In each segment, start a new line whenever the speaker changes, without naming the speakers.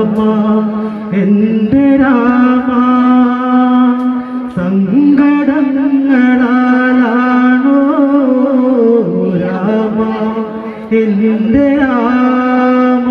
രാമ എൻ്റെ രാമ സങ്കടങ്ങളാലാണോ രാമ എൻ്റെ രാമ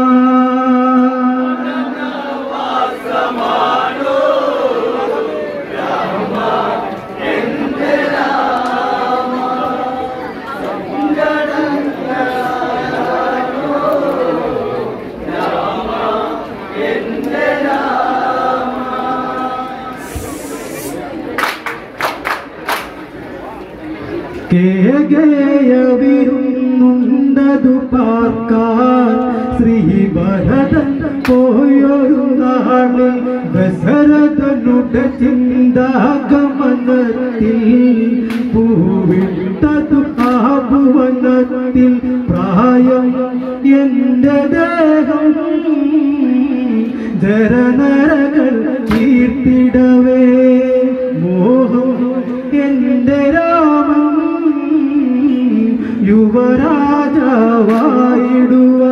കേകയവിരുന്നുണ്ടതു പാർക്കാൻ ശ്രീഭരതൻ പോയൊരു നാളിൽ ദശരഥനുടെ ചിന്താഗമനത്തിൽ പൂവിട്ടതു ആ ഭുവനത്തിൽ പ്രായം എന്റെ ദേഹം ജരനരകൾ തീർത്തിടവേ മോഹം എന്റെ രാമൻ യുവരാജാവായിടുവാ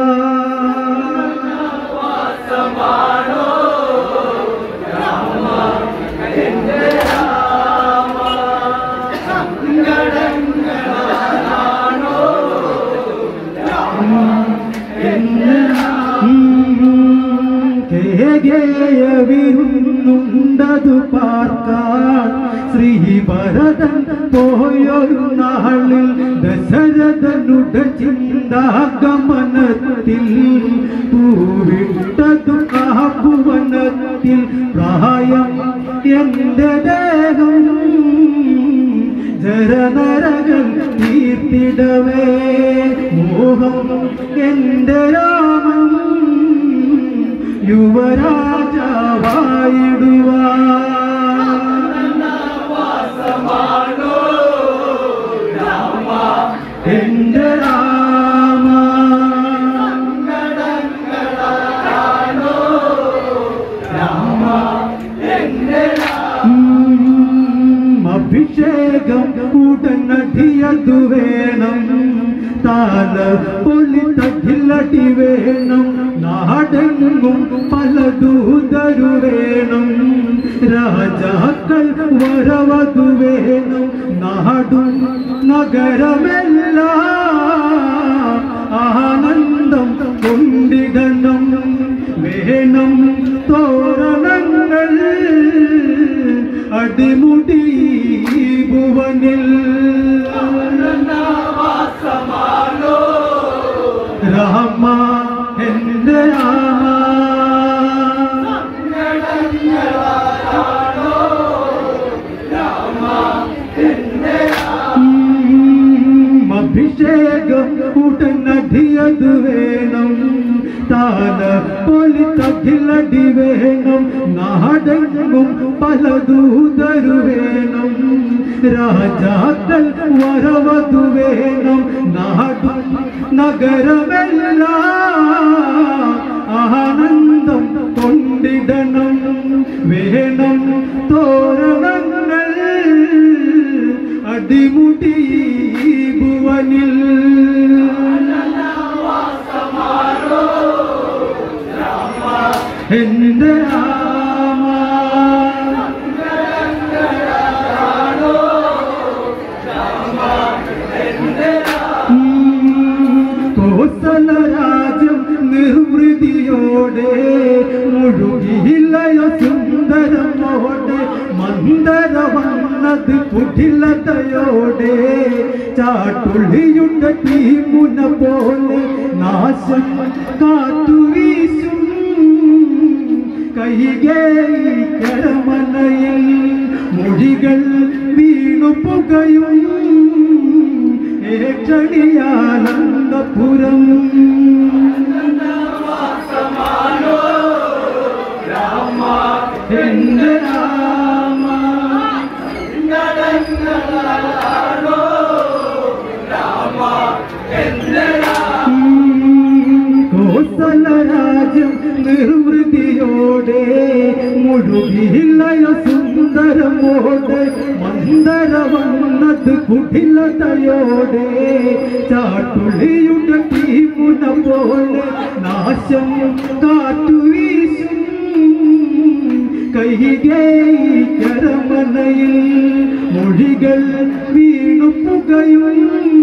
വിരുന്നുണ്ടതു പാർക്കാൻ ശ്രീഭരതൻ പോയൊരു നാളിൽ ദശരഥനുടെ ചിന്താഗമനത്തിൽ പൂവിട്ടതു ആ ഭുവനത്തിൽ പ്രായം എന്റെ ദേഹം ജരനരകൾ തീർത്തിടവേ മോഹം എന്റെ രാമൻ യുവരാജാവായിടുവാ എന്റെ രാമ ഉം, അഭിഷേകം ഉടനടിയതു വേണം താല പൊലി തകിലടി വേണം നാടെങ്ങും പല ദൂതരു വേണം രാജാക്കൾ വരവതു വേണം നാടും നഗരമെല്ലാം ആനന്ദം കൊണ്ടിടണം വേണം തോരണങ്ങൾ അടിമുടി ഭുവനിൽ രാമ എന്റെ രാമ ഉം, അഭിഷേകം ഉടനടിയത് വേണം താന പൊലി തകിലടി വേണം നാടെങ്ങും പല ദൂതരു വേണം രാജാക്കൾ വരവതു വേണം നാടു നഗരമെല്ലാം ആനന്ദം കൊണ്ടിടണം വേണം തോരണങ്ങൾ അടിമുടി ഭുവനിൽ എന്റെ രാമ കോസല രാജ്യം നിർവൃതിയോടെ മുഴുകിയില്ലയ സുന്ദരമോടെ മന്ദര വന്നത് കുടിലതയോടെ ചാട്ടുള്ളിയുടെ തീമുന പോലെ നാശം കാറ്റുവീശും കൈകേ കരമനയിൽ മൊഴികൾ വീണു പുകയും ഏക്ഷണിയാനന്ദപുരം എന്റെ രാമ കോസല രാജ്യം നിർവൃതിയോടെ മുഴുകിയില്ലയ സുന്ദരമോടെ മന്ദര വന്നത് കുടിലതയോടെ ചാട്ടുള്ളിയുടെ തീമുന പോലെ നാശം കാറ്റു കൈകേ കരമനയിൽ മൊഴികൾ വീണു പുകയും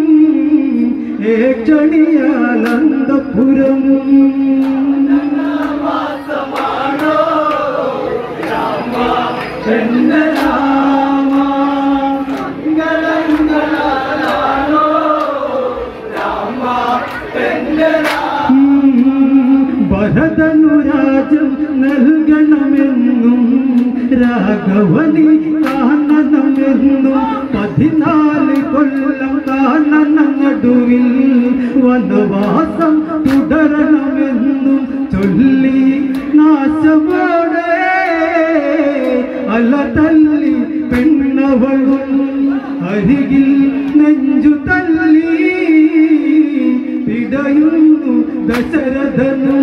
ഏക്ഷണിയാനന്ദപുരം ഭരതനുരാജം നൽകണമെന്നും രാഘവനി കാണണമെന്നും പതിനാല് കൊല്ലം കാണണം നടുവിൽ വനവാസം തുടരണമെന്നും ചൊല്ലി നാശമോടെ അല തല്ലി പെണ്ണവളും അരികിൽ നെഞ്ചു തല്ലി പിടയുന്നു ദശരഥനും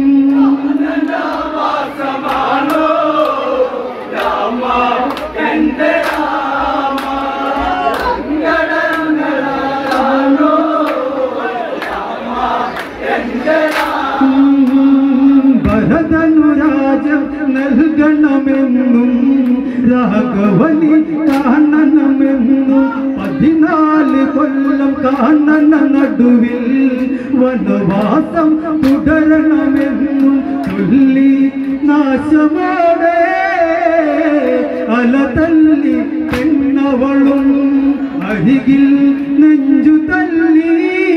ഭരതനുരാജം നൽകണമെന്നും രാഘവനി കാണണമെന്നും പതിനാല് കൊല്ലം കാണണ നടുവിൽ വനവാസം തുടരണമെന്നും ചൊല്ലി നാശമോടെ അല തല്ലി പെണ്ണവളും അരികിൽ നെഞ്ചു തല്ലി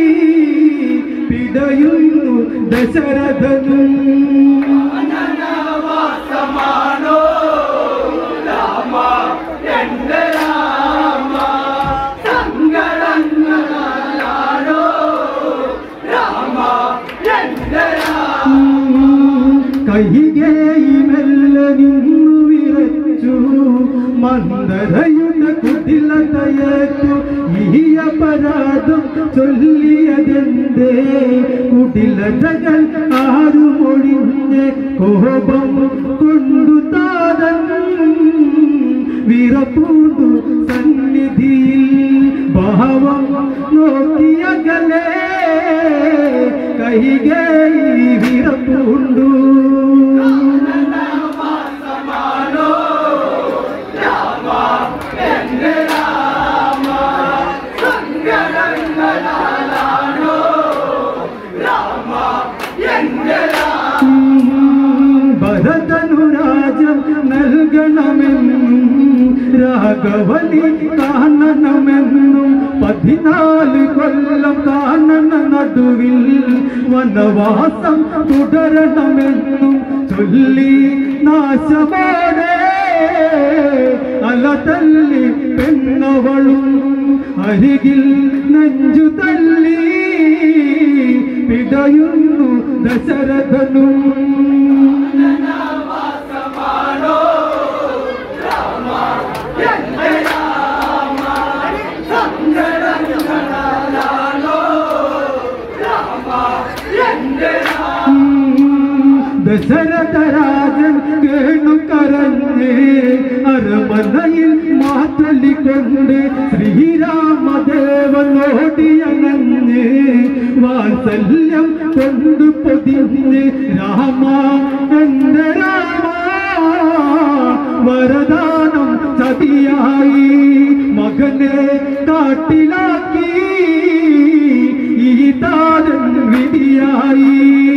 പിടയുന്നു ദശരഥനും കൈകേയി മെല്ലെ നിന്നു വിറച്ചു മന്ദരയുടെ കുടിലതയേറ്റു ഈ അപരാധം ചൊല്ലിയതെന്തേ കുടിലതകൾ ആരുമൊഴിഞ്ഞ് കോപം കൊണ്ടു താതൻ വിറപ്പൂണ്ടു സന്നിധിയിൽ ഭാവം നോക്കിയകലേ കൈകേയി വിറപ്പൂണ്ടു ഭരതനുരാജം നൽകണമെന്നും രാഘവനി കാണണമെന്നും പതിനാല് കൊല്ലം കാണണ നടുവിൽ വനവാസം തുടരണമെന്നും ചൊല്ലി നാശമോടെ അല തല്ലി പെണ്ണവളും അരികിൽ നെഞ്ചു തല്ലി പിടയുന്നു ദശരഥനും ദശരഥരാജൻ കേണു കരഞ്ഞ് അരമനയിൽ മാറ്റലിക്കൊണ്ട് ശ്രീരാമദേവനോടിയണഞ്ഞ് വാത്സല്യം കൊണ്ട് പൊതിഞ്ഞ് രാമ എന്റെ രാമ വരദാനം ചതിയായി മകനെ കാട്ടിലാക്കി ഈ താരൻ വിധിയായി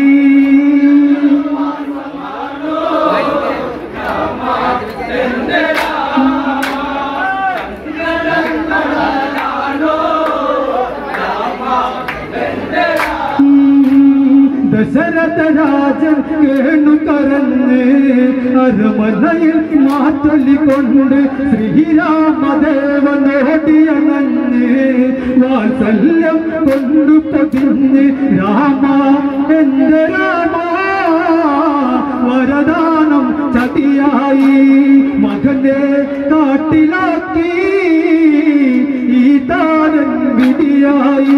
ദശരഥരാജൻ കേണു കരഞ്ഞ് അരമനയിൽ മാറ്റൊല്ലിക്കൊണ്ട് ശ്രീരാമദേവനോടിയണഞ്ഞ് വാത്സല്യം കൊണ്ടു പൊതിഞ്ഞ് രാമ എന്റെ രാമ വരദാനം ചതിയായി മകനെ കാട്ടിലാക്കി ഈ താരൻ വിധിയായി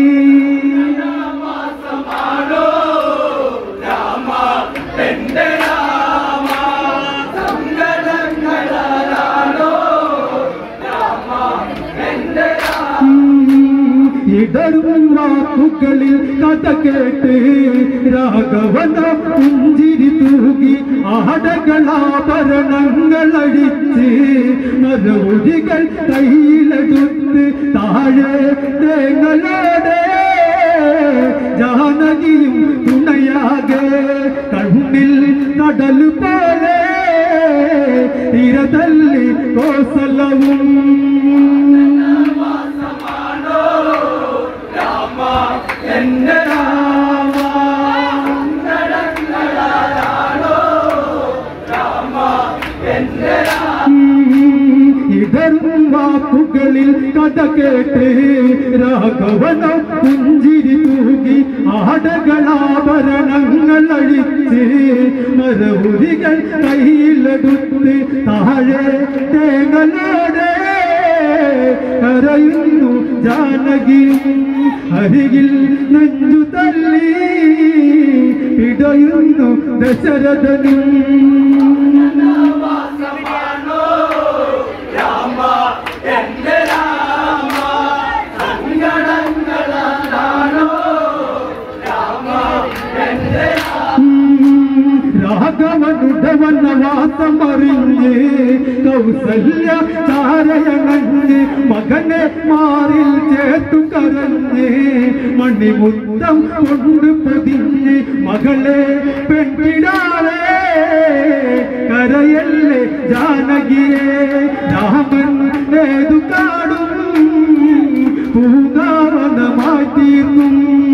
ഇടറും വാക്കുകളിൽ കഥ കേട്ട് രാഘവന പുഞ്ചിരി തൂകി ആടകളാഭരണ ആഭരണങ്ങൾ അടിച്ച് മറുപടികൾ കയ്യിലെടുത്ത് താഴെ തേങ്ങളോടെ ജാനകിയും തുണയാകെ കണ്ണിൽ കടൽ പോലെ തിരതല്ലി കോസലവും എന്റെ രാമ ഇടറും വാക്കുകളിൽ കഥ കേട്ട് രാഘവന പുഞ്ചിരി തൂകി ആടകളാഭരണങ്ങൾ അഴിച്ച് മരവുരികൾ കയ്യിലെടുത്ത് താഴെ തേങ്ങലോടെ കരയുന്നു ജാനകിയും അരികിൽ നെഞ്ചു തല്ലി പിടയുന്നു ദശരഥനും രാഘവനുടവന വാസമറിഞ്ഞ് കൗസല്യ ചാരയണഞ്ഞ് മകനെ മാറിൽ ചേർത്തു കരഞ്ഞ് മണിമുത്തം കൊണ്ട് പൊതിഞ്ഞ് മകളെ പെൺപിടാറേ കരയല്ലേ ജാനകിയെ രാമൻ ഏതു കാടും പൂങ്കാവനമായി തീർന്നും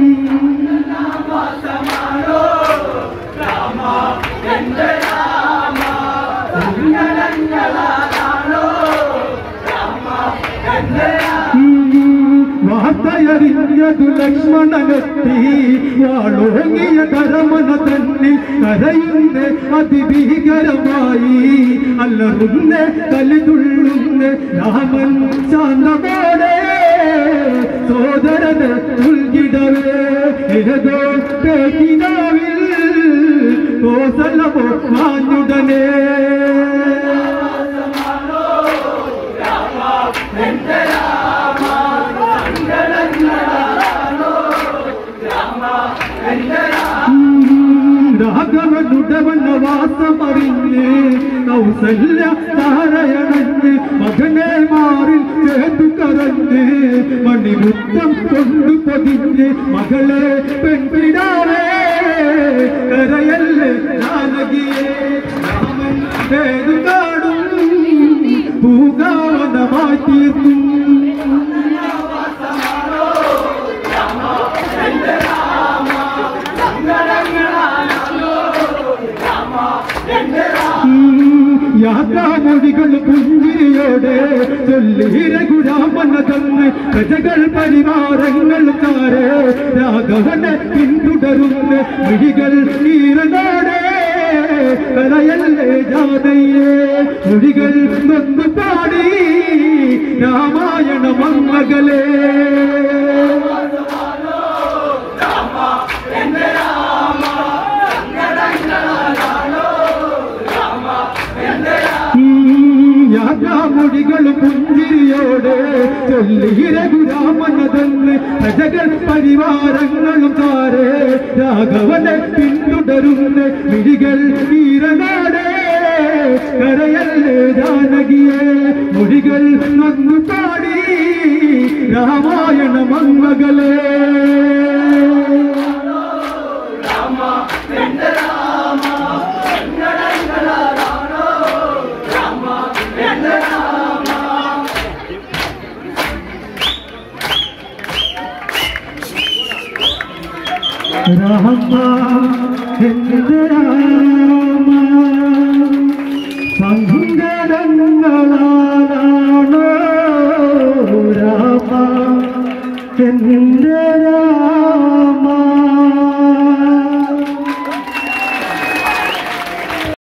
വാർത്തയറിഞ്ഞതു ലക്ഷ്മണനെത്തി വാളോങ്ങിയ കരമന തന്നിൽ കരയുന്ന അതിഭീകരമായി അല്ലറുന്ന കലിതുള്ളുന്ന രാമൻ ശാന്തമോടെ സോദരന് ഉൾകിടവേ ഏതോ പേക്കിനാവിൽ കോസലമോ മാഞ്ഞുടനേ രാഘവനുടവന വാസമറിഞ്ഞ് കൗസല്യ താരയണഞ്ഞ് മകനെ മാറിൽ ചേർത്തു കരഞ്ഞ് മണിമുത്തം കൊണ്ടു പൊതിഞ്ഞ് മകളെ പെൺപിടാവേ കരയല്ലേ ജാനകിയെ രാമൻ ഏതു കാടും പൂകാവനമായി തീർന്നു യാത്രാമൊഴികൾ പുഞ്ചിരിയോടെ ചൊല്ലി രഘുരാമന തന്ന് പ്രജകൾ പരിവാരങ്ങൾ താരെ രാഘവനെ പിന്തുടരുന്ന വിഴികൾ ഈരനോടെ കരയല്ലേ ജാതയെ മൊഴികൾ നൊന്നു പാടി രാമായണ മങ്ങകളെ യാത്രാമൊഴികൾ പുഞ്ചിരിയോടെ ചൊല്ലി രഘുരാമനതെന്ന് പ്രജകൾ പരിവാരങ്ങളും താരെ രാഘവനെ പിന്തുടരുന്ന വിഴികൾ ഈരനാടെ കരയല്ലേ ജാനകിയെ മൊഴികൾ നന്നു പാടി രാമായണ മങ്ങകളെ രാമ എന്റെ രാമ സങ്കടങ്ങളാണോ രാമ എന്റെ രാമ